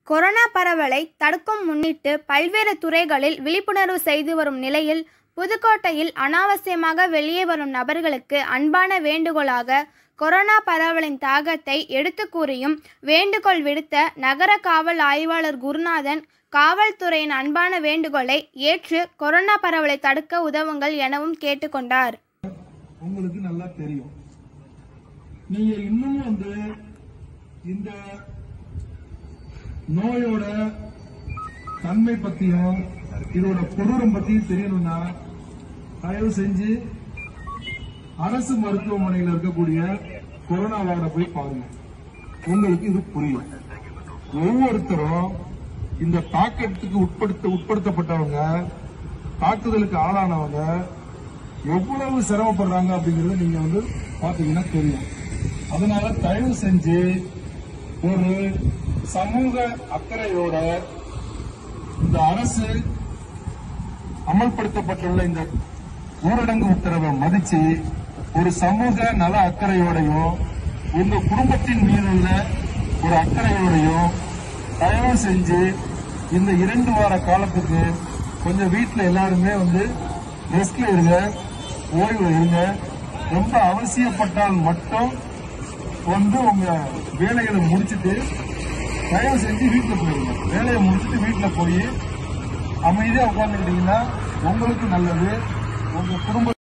corona பரவலை தடுக்கும் முன்னிட்டு பல்வேறு துறைகளில் விழிப்புணர்வு செய்து வரும் நிலையில் புதுக்கோட்டையில் அனாவசியமாக வெளியே வரும் நபர்களுக்கு அன்பான வேண்டுகோளாக கொரோனா பரவலின் தாக்கத்தை எடுத்து கூறியும் வேண்டுகோள் விடுத்த நகர காவல் ஆய்வாளர் குருநாதன் காவல்துறையின் அன்பான வேண்டுகோளை ஏற்று கொரோனா பரவலை தடுக்க உதவுங்கள் எனவும் கேட்டுக்கொண்டார் உங்களுக்கு நல்லா தெரியும் நீங்க இன்னும் வந்து இந்த நோயோட தன்மை பத்தியும் இதோட கொடூரம் பத்தியும் தெரியணும்னா தயவு செஞ்சு அரசு மருத்துவமனையில் இருக்கக்கூடிய கொரோனா வார்டை போய் பாருங்க உங்களுக்கு இது புரியும் ஒவ்வொருத்தரும் இந்த தாக்கத்துக்கு உட்படுத்த உட்படுத்தப்பட்டவங்க தாக்குதலுக்கு ஆளானவங்க எவ்வளவு சிரமப்படுறாங்க அப்படிங்கறத நீங்க வந்து பாத்தீங்கன்னா தெரியும் அதனால தயவு செஞ்சு ஒரு சமூக அக்கறையோட இந்த அரசு அமல்படுத்தப்பட்டுள்ள இந்த ஊரடங்கு உத்தரவை மதிச்சு ஒரு சமூக நல அக்கறையோடையும் உங்க குடும்பத்தின் மீதுள்ள ஒரு அக்கறையோடையும் தயவு செஞ்சு இந்த இரண்டு வார காலத்துக்கு கொஞ்சம் வீட்டுல எல்லாருமே வந்து ரெஸ்ட்ல இருங்க ஓய்வு இருங்க ரொம்ப அவசியப்பட்டால் மட்டும் வந்து உங்க வேலைகளை முடிச்சிட்டு தயவு செஞ்சு வீட்டுல போயிருங்க வேலையை முடிச்சிட்டு வீட்டுல போய் அமைதியா உட்காந்துக்கிட்டீங்கன்னா உங்களுக்கு நல்லது உங்க குடும்ப